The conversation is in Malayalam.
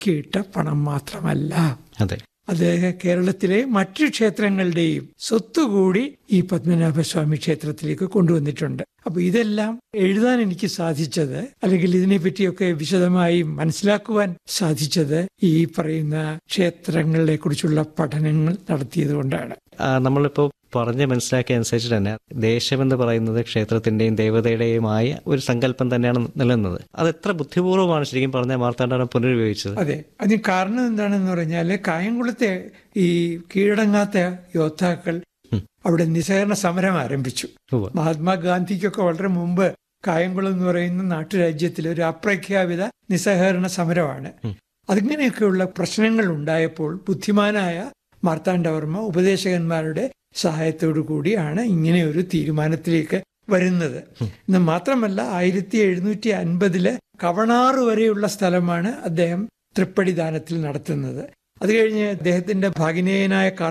മുക്കിയിട്ട പണം മാത്രമല്ല അതെ അത് കേരളത്തിലെ മറ്റു ക്ഷേത്രങ്ങളുടെയും സ്വത്തുകൂടി ഈ പത്മനാഭസ്വാമി ക്ഷേത്രത്തിലേക്ക് കൊണ്ടുവന്നിട്ടുണ്ട് അപ്പൊ ഇതെല്ലാം എഴുതാൻ എനിക്ക് സാധിച്ചത് അല്ലെങ്കിൽ ഇതിനെ പറ്റിയൊക്കെ വിശദമായി മനസ്സിലാക്കുവാൻ സാധിച്ചത് ഈ പറയുന്ന ക്ഷേത്രങ്ങളെ കുറിച്ചുള്ള പഠനങ്ങൾ നടത്തിയത് കൊണ്ടാണ് ആ, നമ്മളിപ്പോൾ പറഞ്ഞ് മനസ്സിലാക്കിയ അനുസരിച്ച് തന്നെ ദേശമെന്ന് പറയുന്നത് ക്ഷേത്രത്തിന്റെയും ദേവതയുടെയുമായ ഒരു സങ്കല്പം തന്നെയാണ് നിലനിന്നത് അത് എത്ര ബുദ്ധിപൂർവ്വമാണ് ശരിക്കും പറഞ്ഞ മാർത്താണ്ഡവൻ പുനരുപയോഗിച്ചത് അതെ അതിന് കാരണം എന്താണെന്ന് പറഞ്ഞാൽ കായംകുളത്തെ ഈ കീഴടങ്ങാത്ത യോദ്ധാക്കൾ അവിടെ നിസ്സഹകരണ സമരം ആരംഭിച്ചു ഉവ്വ്. മഹാത്മാഗാന്ധിക്കൊക്കെ വളരെ മുമ്പ് കായംകുളം എന്ന് പറയുന്ന നാട്ടുരാജ്യത്തിൽ ഒരു അപ്രഖ്യാപിത നിസ്സഹകരണ സമരമാണ് അതിങ്ങനെയൊക്കെയുള്ള പ്രശ്നങ്ങൾ ഉണ്ടായപ്പോൾ ബുദ്ധിമാനായ മാർത്താണ്ഡവർമ്മ ഉപദേശകന്മാരുടെ സഹായത്തോടു കൂടിയാണ് ഇങ്ങനെ ഒരു തീരുമാനത്തിലേക്ക് വരുന്നത് എന്ന് മാത്രമല്ല ആയിരത്തി എഴുന്നൂറ്റി അൻപതില് കവണാറ് വരെയുള്ള സ്ഥലമാണ് അദ്ദേഹം തൃപ്പടി ദാനത്തിൽ നടത്തുന്നത് അത് കഴിഞ്ഞ് അദ്ദേഹത്തിന്റെ ഭാഗിനേയനായ